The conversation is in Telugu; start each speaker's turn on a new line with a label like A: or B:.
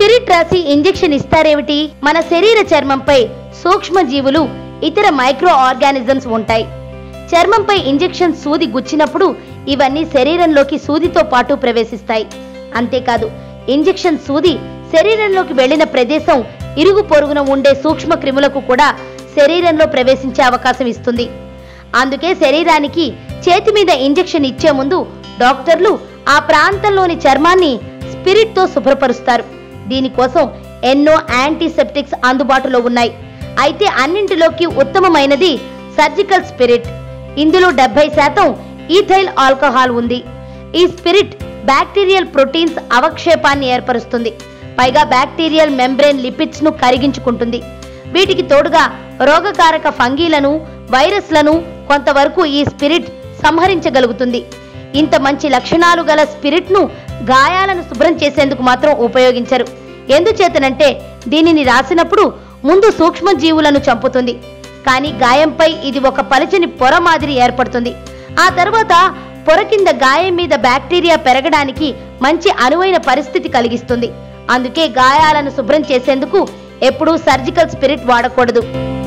A: స్పిరిట్ రాసి ఇంజెక్షన్ ఇస్తారేమిటి మన శరీర చర్మంపై సూక్ష్మ జీవులు ఇతర మైక్రో ఆర్గానిజమ్స్ ఉంటాయి చర్మంపై ఇంజెక్షన్ సూది గుచ్చినప్పుడు ఇవన్నీ శరీరంలోకి సూదితో పాటు ప్రవేశిస్తాయి అంతేకాదు ఇంజెక్షన్ సూది శరీరంలోకి వెళ్లిన ప్రదేశం ఇరుగు పొరుగున ఉండే సూక్ష్మ క్రిములకు కూడా శరీరంలో ప్రవేశించే అవకాశం ఇస్తుంది అందుకే శరీరానికి చేతి మీద ఇంజెక్షన్ ఇచ్చే ముందు డాక్టర్లు ఆ ప్రాంతంలోని చర్మాన్ని స్పిరిట్ తో శుభ్రపరుస్తారు దీనికోసం ఎన్నో యాంటీసెప్టిక్స్ అందుబాటులో ఉన్నాయి అయితే అన్నింటిలోకి ఉత్తమమైనది సర్జికల్ స్పిరిట్ ఇందులో డెబ్బై శాతం ఈథైల్ ఆల్కహాల్ ఉంది ఈ స్పిరిట్ బ్యాక్టీరియల్ ప్రోటీన్స్ అవక్షేపాన్ని ఏర్పరుస్తుంది పైగా బ్యాక్టీరియల్ మెంబ్రేన్ లిపిడ్స్ ను కరిగించుకుంటుంది వీటికి తోడుగా రోగకారక ఫంగీలను వైరస్లను కొంతవరకు ఈ స్పిరిట్ సంహరించగలుగుతుంది ఇంత మంచి లక్షణాలు గల స్పిరిట్ ను గాయాలను శుభ్రం చేసేందుకు మాత్రం ఉపయోగించరు ఎందుచేతనంటే దీనిని రాసినప్పుడు ముందు సూక్ష్మ జీవులను చంపుతుంది కానీ గాయంపై ఇది ఒక పలుచని పొర మాదిరి ఏర్పడుతుంది ఆ తర్వాత పొర కింద గాయం మీద బ్యాక్టీరియా పెరగడానికి మంచి అనువైన పరిస్థితి కలిగిస్తుంది అందుకే గాయాలను శుభ్రం చేసేందుకు ఎప్పుడూ సర్జికల్ స్పిరిట్ వాడకూడదు